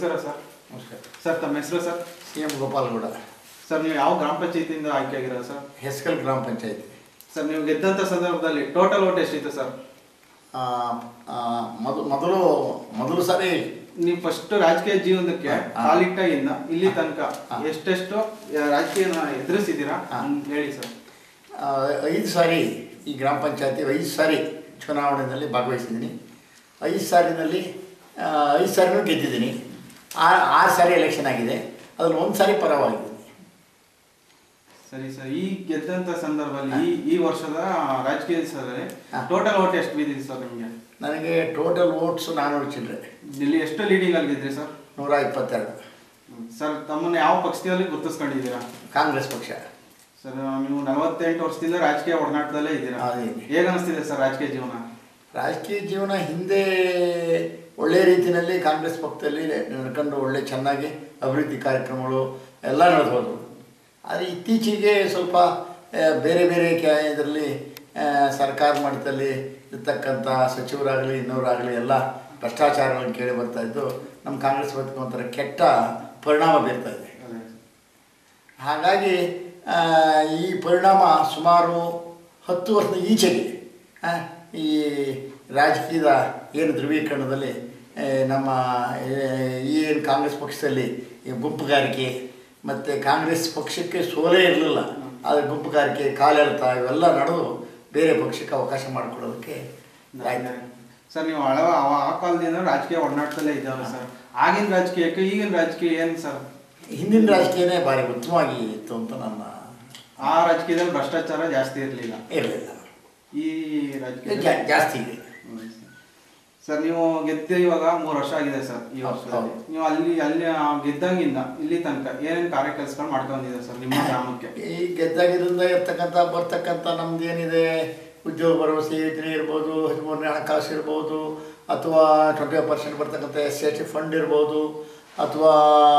ನಮಸ್ಕಾರ ಸರ್ ನಮಸ್ಕಾರ ಸರ್ ತಮ್ಮ ಹೆಸರು sir C M Gopalagowda sir ನೀವು ಯಾವ ಗ್ರಾಮ ಪಂಚಾಯತಿಯಿಂದ ಆಯ್ಕೆ ಆಗಿರೋದು ಸರ್ ಹೆಸ್ಕಲ್ ಗ್ರಾಮ ಪಂಚಾಯತಿ ಸರ್ ನೀವು ಗೆದ್ದಂಥ ಸಂದರ್ಭದಲ್ಲಿ ಟೋಟಲ್ ಓಟ್ ಎಷ್ಟಿತ್ತು ಸರ್ ಆ, ಆ, ಮೊದ- ಮೊದಲು ಮೊದಲು ಸಾರಿ ನೀವು ಫಸ್ಟ್ ರಾಜಕೀಯ ಜೀವನಕ್ಕೆ ಹಾ. ಕಾಲಿಟ್ಟಾಗಿಂದ ಇಲ್ಲಿ ತನಕ ಹಾ. ಎಷ್ಟೆಷ್ಟು ಆ, ರಾಜಕೀಯನ ಎದುರಿಸಿದ್ದೀರಾ ಹಾ. ಹ್ಮ್, ಹೇಳಿ ಸರ್ ಆ, ಐದು ಸಾರಿ ಈ ಗ್ರಾಮ ಪಂಚಾಯತಿ ಐದು ಸಾರಿ ಚುನಾವಣೆಯಲ್ಲಿ ಭಾಗವಹಿಸಿದ್ದೀನಿ ಐದು ಸಾರಿನಲ್ಲಿ ಆ, ಐದು ಸಾರಿನೂ ಗೆದ್ದಿದ್ದೀನಿ ಆ- ಆರು ಸಾರಿ ಎಲೆಕ್ಷನ್ ಆಗಿದೆ ಅದ್ರಲ್ಲಿ ಒಂದು ಸಾರಿ ಪರವಾಗಿದ್ದೀನಿ ಸರಿ ಸರ್ ಈ ಗೆದ್ದಂಥ ಸಂದರ್ಭದಲ್ಲಿ ಈ ಈ ವರ್ಷದ ರಾಜಕೀಯ ದಿವಸದಲ್ಲಿ ಹಾ. ಟೋಟಲ್ ಓಟ್ ಎಷ್ಟು ಬಿದ್ದಿದೆ ಸರ್ ನಿಮಗೆ ನನಗೆ ಟೋಟಲ್ ವೋಟ್ಸ್ ನಾನ್ನೂರು ಚಿಲ್ಲರೆ ಇಲ್ಲಿ ಎಷ್ಟು ಲೀಡಿಂಗ್ ಅಲ್ಲಿ ಗೆದ್ರಿ ಸರ್ ನೂರ ಇಪ್ಪತ್ತೆರಡು ಸರ್ ತಮ್ಮನ್ನ ಯಾವ ಪಕ್ಷದಲ್ಲಿ ಗುರುತಿಸ್ಕೊಂಡಿದ್ದೀರಾ ಕಾಂಗ್ರೆಸ್ ಪಕ್ಷ ಸರ್ ನೀವು ನಲವತ್ತೆಂಟು ವರ್ಷದಿಂದ ರಾಜಕೀಯ ಒಡನಾಟದಲ್ಲೇ ಇದ್ದೀರಾ ಹೌದು. ಹೇಗೆ ಅನಿಸ್ತಿದೆ ಸರ್ ರಾಜಕೀಯ ಜೀವನ ರಾಜಕೀಯ ಜೀವನ ಹಿಂದೆ ಒಳ್ಳೆಯ ರೀತಿಯಲ್ಲಿ ಕಾಂಗ್ರೆಸ್ ಪಕ್ಷದಲ್ಲಿ ನಡ್ಕೊಂಡು ಒಳ್ಳೆ ಚೆನ್ನಾಗಿ ಅಭಿವೃದ್ಧಿ ಕಾರ್ಯಕ್ರಮಗಳು ಎಲ್ಲ ನಡೆದೋದು ಆದರೆ ಇತ್ತೀಚೆಗೆ ಸ್ವಲ್ಪ ಆ, ಬೇರೆ ಬೇರೆ ಕ್ಯಾ ಇದರಲ್ಲಿ ಆ, ಸರ್ಕಾರ ಮಟ್ಟದಲ್ಲಿ ಇರ್ತಕ್ಕಂಥ ಸಚಿವರಾಗಲಿ ಇನ್ನವರಾಗಲಿ ಎಲ್ಲ ಭ್ರಷ್ಟಾಚಾರಗಳನ್ನು ಕೇಳಿ ಬರ್ತಾ ಇದ್ದು ನಮ್ಮ ಕಾಂಗ್ರೆಸ್ ಪಕ್ಷಕ್ಕೆ ಒಂಥರ ಕೆಟ್ಟ ಪರಿಣಾಮ ಬೀರ್ತಾ ಇದೆ ಹಾಗಾಗಿ ಆ, ಈ ಪರಿಣಾಮ ಸುಮಾರು ಹತ್ತು ವರ್ಷದ ಈಚೆಗೆ ಆ, ಈ ರಾಜಕೀಯದ ಏನು ಧ್ರುವೀಕರಣದಲ್ಲಿ ಆ, ನಮ್ಮ ಈ ಏನು ಕಾಂಗ್ರೆಸ್ ಪಕ್ಷದಲ್ಲಿ ಈ ಗುಂಪುಗಾರಿಕೆ ಮತ್ತು ಕಾಂಗ್ರೆಸ್ ಪಕ್ಷಕ್ಕೆ ಸೋಲೇ ಇರಲಿಲ್ಲ ಆದರೆ ಗುಂಪುಗಾರಿಕೆ ಕಾಲೆಳ್ತ ಇವೆಲ್ಲ ನಡೆದು ಬೇರೆ ಪಕ್ಷಕ್ಕೆ ಅವಕಾಶ ಮಾಡಿಕೊಡೋದಕ್ಕೆ ಆಯ್ತು ಸರ್ ನೀವು ಹಳವ ಆ- ಆ ಕಾಲದಿಂದ ರಾಜಕೀಯ ಒಡನಾಟದಲ್ಲೇ ಇದ್ದಾವೆ ಸರ್ ಆಗಿನ ರಾಜಕೀಯಕ್ಕೆ ಈಗಿನ ರಾಜಕೀಯ ಏನು ಸರ್ ಹಿಂದಿನ ರಾಜಕೀಯನೇ ಭಾರಿ ಉತ್ತಮವಾಗಿ ಇತ್ತು ಅಂತ ನನ್ನ ಆ ರಾಜಕೀಯದಲ್ಲಿ ಭ್ರಷ್ಟಾಚಾರ ಜಾಸ್ತಿ ಇರಲಿಲ್ಲ ಇರಲಿಲ್ಲ ಈ ರಾಜಕೀಯ ಜಾ- ಜಾಸ್ತಿ ಇದೆ ಸರ್ ನೀವು ಗೆದ್ದು ಇವಾಗ ಮೂರು ವರ್ಷ ಆಗಿದೆ ಸರ್ ಈ ಹೌದು, ವರ್ಷದಲ್ಲಿ ಹೌದು. ನೀವು ಅಲ್ಲಿ ಅಲ್ಲಿ ಆ ಗೆದ್ದಾಗಿಂದ ಇಲ್ಲಿ ತನಕ ಏನೇನು ಕಾರ್ಯ ಕೆಲಸಗಳು ಮಾಡ್ಕೊಂಡಿದೆ ಸರ್ ನಿಮ್ಮ ಗ್ರಾಮಕ್ಕೆ ಈ ಗೆದ್ದಾಗಿರಿಂದ ಇರ್ತಕ್ಕಂಥ ಬರ್ತಕ್ಕಂಥ ನಮ್ದು ಏನಿದೆ ಉದ್ಯೋಗ ಭರವಸೆ ಯೋಜನೆ ಇರ್ಬೋದು ಹದಿಮೂರನೇ ಹಣಕಾಸು ಇರ್ಬೋದು ಅಥವಾ ಟ್ವೆಂಟಿ ಫೈವ್ ಪರ್ಸೆಂಟ್ ಬರ್ತಕ್ಕಂಥ S C S T fund ಇರ್ಬೋದು ಅಥವಾ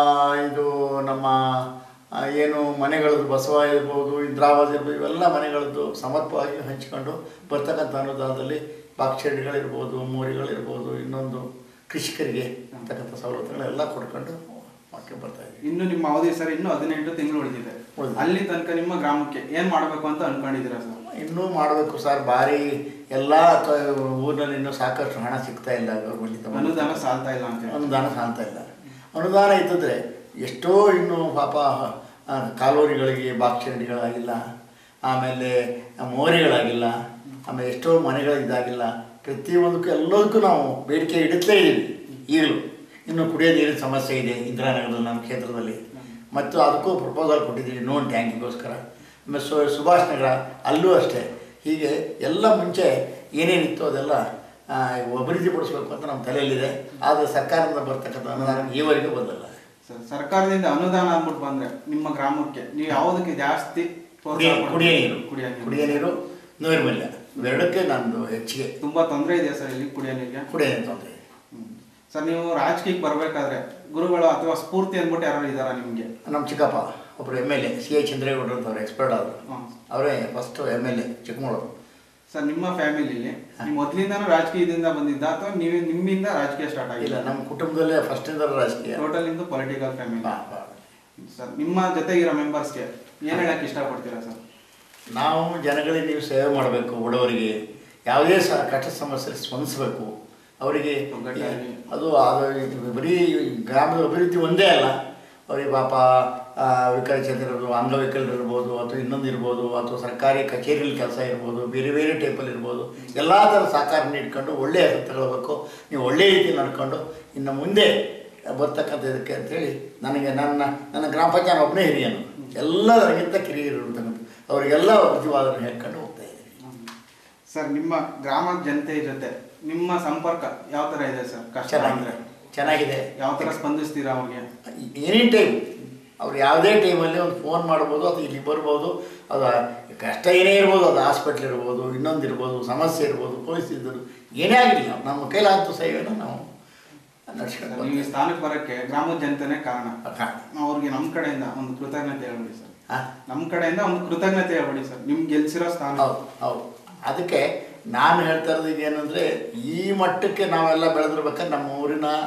ಇದು ನಮ್ಮ ಆ, ಏನು ಮನೆಗಳದ್ದು ಬಸವ ಇರ್ಬೋದು ಇಂದ್ರಾವಾಸ್ ಇರ್ಬೋದು ಇವೆಲ್ಲ ಮನೆಗಳದ್ದು ಸಮರ್ಪವಾಗಿ ಹಂಚಿಕೊಂಡು ಬರ್ತಕ್ಕಂಥ ಅನುದಾನದಲ್ಲಿ ಬಾಕ್ಚೆಡಿಗಳಿರ್ಬೋದು ಮೋರಿಗಳಿರ್ಬೋದು ಇನ್ನೊಂದು ಕೃಷಿಕರಿಗೆ ಅಂತಕ್ಕಂಥ ಸವಲತ್ತುಗಳೆಲ್ಲ ಕೊಡ್ಕೊಂಡು ಮಾಡ್ಕೊಂಡು ಬರ್ತಾ ಇದ್ದೀವಿ ಇನ್ನು ನಿಮ್ಮ ಅವಧಿ ಸರ್ ಇನ್ನು ಹದಿನೆಂಟು ತಿಂಗಳು ಉಳಿದಿದೆ ಉಳಿದಿದೆ. ಅಲ್ಲಿ ತನಕ ನಿಮ್ಮ ಗ್ರಾಮಕ್ಕೆ ಏನ್ ಮಾಡಬೇಕು ಅಂತ ಅನ್ಕೊಂಡಿದ್ದೀರಾ ಸರ್ ಇನ್ನೂ ಮಾಡಬೇಕು ಸರ್ ಭಾರಿ ಎಲ್ಲ ತ- ಊರಿನಲ್ಲಿ ಇನ್ನೂ ಸಾಕಷ್ಟು ಹಣ ಸಿಗ್ತಾ ಇಲ್ಲ ಗೌರ್ಮೆಂಟಿಂದ ಅನುದಾನ ಸಾಲ್ತಾ ಇಲ್ಲ ಅಂತ ಹೇಳಿ. ಅನುದಾನ ಸಾಲ್ತಾ ಇಲ್ಲ ಅನುದಾನ ಇದ್ದಿದ್ರೆ ಎಷ್ಟೋ ಇನ್ನು ಪಾಪ ಆ, ಕಾಲೋನಿಗಳಿಗೆ ಬಾಕ್ಚಂಡಿಗಳಾಗಿಲ್ಲ ಆಮೇಲೆ ಮೋರಿಗಳಾಗಿಲ್ಲ ಆಮೇಲೆ ಎಷ್ಟೋ ಮನೆಗಳು ಇದಾಗಿಲ್ಲ ಪ್ರತಿಯೊಂದಕ್ಕೂ ಎಲ್ಲದಕ್ಕೂ ನಾವು ಬೇಡಿಕೆ ಇಡುತ್ತಲೇ ಇದ್ದೀವಿ ಈಗಲೂ ಇನ್ನು ಕುಡಿಯೋ ನೀರಿನ ಸಮಸ್ಯೆ ಇದೆ ಇಂದಿರಾನಗರದಲ್ಲಿ ನಮ್ಮ ಕ್ಷೇತ್ರದಲ್ಲಿ ಮತ್ತು ಅದಕ್ಕೂ ಪ್ರಪೋಸಲ್ ಕೊಟ್ಟಿದ್ದೀವಿ ನೋನ್ ಟ್ಯಾಂಕಿಗೋಸ್ಕರ ಆಮೇಲೆ ಸು ಸುಭಾಷ್ ನಗರ ಅಲ್ಲೂ ಅಷ್ಟೇ ಹೀಗೆ ಎಲ್ಲ ಮುಂಚೆ ಏನೇನಿತ್ತು ಅದೆಲ್ಲ ಆ, ಅಭಿವೃದ್ಧಿ ಪಡಿಸ್ಬೇಕು ಅಂತ ನಮ್ಮ ತಲೆಯಲ್ಲಿದೆ ಆದರೆ ಸರ್ಕಾರದಿಂದ ಬರ್ತಕ್ಕಂಥ ಅನುದಾನ ಈವರೆಗೂ ಬಂದಿಲ್ಲ ಸರ್ ಸರ್ಕಾರದಿಂದ ಅನುದಾನ ಅಂದ್ಬಿಟ್ಟು ಬಂದ್ರೆ ನಿಮ್ಮ ಗ್ರಾಮಕ್ಕೆ ನೀವು ಯಾವುದಕ್ಕೆ ಜಾಸ್ತಿ ಪ್ರೋತ್ಸಾಹ ಕುಡಿಯ ಕೊಡ್ತೀರಾ? ಕುಡಿಯ ನೀರು ಕುಡಿಯೋ ನೀರು. ಕುಡಿಯ ನೀರು ನೈರ್ಮಲ್ಯ ಇವೆರಡಕ್ಕೆ ನಂದು ಹೆಚ್ಚಿಗೆ ತುಂಬಾ ತೊಂದರೆ ಇದೆ ಸರ್ ಇಲ್ಲಿ ಕುಡಿಯೋ ನೀರಿಗೆ ಕುಡಿಯ ನೀರು ತೊಂದರೆ ಹ್ಮ್. ಸರ್ ನೀವು ರಾಜಕೀಯಕ್ಕೆ ಬರ್ಬೇಕಾದ್ರೆ ಗುರುಗಳು ಅಥವಾ ಸ್ಫೂರ್ತಿ ಅಂದ್ಬಿಟ್ಟು ಯಾರು ಇದಾರ ನಿಮ್ಗೆ ನಮ್ಮ ಚಿಕ್ಕಪ್ಪ ಒಬ್ಬರು M L A C A ಚಂದ್ರೇಗೌಡರು ಅಂತ ಅವ್ರು ಎಕ್ಸ್ಪರ್ಟ್ ಆದರು ಹ್ಮ್. ಅವರೇ first M L A Chikkamagaluru sir ನಿಮ್ಮ ಫ್ಯಾಮಿಲಿಲಿ ನೀವು ಮೊದಲಿಂದಾನು ರಾಜಕೀಯದಿಂದ ಬಂದಿದ್ದ ಅಥವಾ ನೀವು ನಿಮ್ಮಿಂದ ರಾಜಕೀಯ ಸ್ಟಾರ್ಟ್ ಇಲ್ಲ ಆಗಿಲ್ಲ ನಮ್ಮ ಕುಟುಂಬದಲ್ಲೇ ಫಸ್ಟಿಂದ ರಾಜಕೀಯ ಟೋಟಲ್ ಇಂದು ಪೊಲಿಟಿಕಲ್ ಫ್ಯಾಮಿಲಿ ಬಾ, ಬಾ. ಸರ್ ನಿಮ್ಮ ಜೊತೆಗಿರೋ ಮೆಂಬರ್ಸ್ಗೆ ಏನ್ ಹೇಳಕ್ ಇಷ್ಟಪಡ್ತೀರಾ ಸರ್ ನಾವು ಜನಗಳಿಗೆ ನೀವು ಸೇವೆ ಮಾಡಬೇಕು ಬಡವರಿಗೆ ಯಾವುದೇ ಸಹ ಕಷ್ಟ ಸಮಸ್ಯೆ ಸ್ಪಂದಿಸಬೇಕು ಅವರಿಗೆ ಒಗ್ಗಟ್ಟಾಗಿ. ಅದು ಅದು ಬರೀ ಗ್ರಾಮದ ಅಭಿವೃದ್ಧಿ ಒಂದೇ ಅಲ್ಲ ಅವರಿಗೆ ಪಾಪ ಆ, ವಿಕಲಚೇತನರು ಅಂಗವಿಕಲರು ಇರ್ಬೋದು ಅಥವಾ ಇನ್ನೊಂದು ಇರ್ಬೋದು ಅಥವಾ ಸರ್ಕಾರಿ ಕಚೇರಿಯಲ್ಲಿ ಕೆಲಸ ಇರ್ಬೋದು ಬೇರೆ ಬೇರೆ ಟೈಪಲ್ಲಿ ಇರ್ಬೋದು ಎಲ್ಲ ಥರ ಸಹಕಾರ ನೀಡ್ಕೊಂಡು ಒಳ್ಳೆಯ ಹೆಸರು ತಗೊಳ್ಬೇಕು ನೀವು ಒಳ್ಳೆಯ ರೀತಿ ನಡ್ಕೊಂಡು ಇನ್ನು ಮುಂದೆ ಬರ್ತಕ್ಕಂಥ ಇದಕ್ಕೆ ಅಂತೇಳಿ ನನಗೆ ನನ್ನ ನನ್ನ ಗ್ರಾಮ ಪಂಚಾಯತ್ ಒಬ್ಬನೇ ಹಿರಿಯನು ಎಲ್ಲ ನನಗಿಂತ ಕಿರಿಯರು ಇರ್ತಕ್ಕಂಥ ಅವರಿಗೆಲ್ಲ ಬುದ್ಧಿವಾದನ ಹೇಳ್ಕೊಂಡು ಹೋಗ್ತಾ ಇದ್ದೀನಿ ಸರ್ ನಿಮ್ಮ ಗ್ರಾಮದ ಜನತೆ ಜೊತೆ ನಿಮ್ಮ ಸಂಪರ್ಕ ಯಾವ ತರ ಇದೆ ಸರ್ ಕಷ್ಟ ಅಂದ್ರೆ ಚೆನ್ನಾಗಿದೆ ಚೆನ್ನಾಗಿದೆ ಯಾವ ತರ ಸ್ಪಂದಿಸ್ತೀರಾ ಅವ್ರಿಗೆ ಎನಿ ಟೈಮ್ ಅವ್ರು ಯಾವುದೇ ಟೈಮಲ್ಲಿ ಒಂದು ಫೋನ್ ಮಾಡ್ಬೋದು ಅಥವಾ ಇಲ್ಲಿ ಬರ್ಬೋದು ಅದು ಕಷ್ಟ ಏನೇ ಇರ್ಬೋದು ಅದು ಹಾಸ್ಪಿಟ್ಲ್ ಇರ್ಬೋದು ಇನ್ನೊಂದು ಇರ್ಬೋದು ಸಮಸ್ಯೆ ಇರ್ಬೋದು ಪೊಲೀಸ್ ಇದ್ದರು ಏನೇ ಆಗಲಿ ನಮ್ಮ ಕೈಲಾದ ಸೇವೆಯನ್ನು ನಾವು ನಡ್ಸ್ಕೊಂಡು ಸರ್, ನೀವು ಈ ಸ್ಥಾನಕ್ಕೆ ಬರಕ್ಕೆ ಗ್ರಾಮದ ಜನತೆನೇ ಕಾರಣ ಬರ್ತೀವಿ. ನಾವು ಅವ್ರಿಗೆ ನಮ್ಮ ಕಡೆಯಿಂದ ಒಂದು ಕೃತಜ್ಞತೆ ಹೇಳ್ಬಿಡಿ ಸರ್ ಹಾ? ನಮ್ಮ ಕಡೆಯಿಂದ ಒಂದು ಕೃತಜ್ಞತೆ ಹೇಳ್ಬಿಡಿ ಸರ್ ನಿಮ್ಗೆ ಗೆಲ್ಸಿರೋ ಸ್ಥಾನ ಹೌದು ಹೌದು ಅದಕ್ಕೆ ನಾನು ಹೇಳ್ತಾ ಇರೋದು ಈಗ ಏನಂದರೆ ಈ ಮಟ್ಟಕ್ಕೆ ನಾವೆಲ್ಲ ಬೆಳೆದಿರ್ಬೇಕಾದ್ರೆ ನಮ್ಮ ಊರಿನ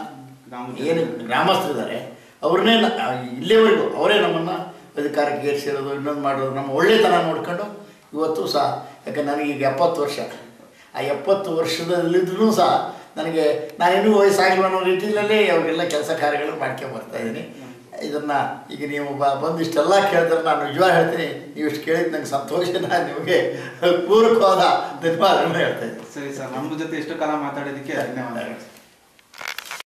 ಗ್ರಾಮದ ಏನು ಗ್ರಾಮಸ್ಥರಿದ್ದಾರೆ ಅವ್ರನ್ನೇ ನ- ಆ, ಇಲ್ಲಿವರೆಗೂ ಅವರೇ ನಮ್ಮನ್ನು ಅಧಿಕಾರಕ್ಕೆ ಏರಿಸಿರೋದು ಇನ್ನೊಂದು ಮಾಡೋದು ನಮ್ಮ ಒಳ್ಳೆತನ ನೋಡ್ಕೊಂಡು ಇವತ್ತು ಸಹ ಯಾಕೆ ನನಗೀಗ ಎಪ್ಪತ್ತು ವರ್ಷ ಆ ಎಪ್ಪತ್ತು ವರ್ಷದಲ್ಲಿದ್ರೂ ಸಹ ನನಗೆ ನಾನಿನ್ನೂ ವಯಸ್ಸಾಗಿಲ್ಲ ಅನ್ನೋ ರೀತಿಯಲ್ಲಿ ಅವರಿಗೆಲ್ಲ ಕೆಲಸ ಕಾರ್ಯಗಳು ಮಾಡ್ಕೊಂಡು ಬರ್ತಾ ಇದ್ದೀನಿ ಇದನ್ನು ಈಗ ನೀವು ಬ ಬಂದು ಇಷ್ಟೆಲ್ಲ ಕೇಳಿದ್ರೆ ನಾನು ನಿಜವಾಗಿ ಹೇಳ್ತೀನಿ ನೀವು ಇಷ್ಟು ಕೇಳಿದ್ದು ನಂಗೆ ಸಂತೋಷ ನಾನು ನಿಮಗೆ ಪೂರಕವಾದ ಧನ್ಯವಾದಗಳನ್ನ ಹೇಳ್ತಾ ಇದ್ದೀನಿ ಸರಿ ಸರ್ ನಮ್ಮ ಜೊತೆ ಎಷ್ಟು ಕಾಲ ಮಾತಾಡೋದಕ್ಕೆ ಧನ್ಯವಾದಗಳು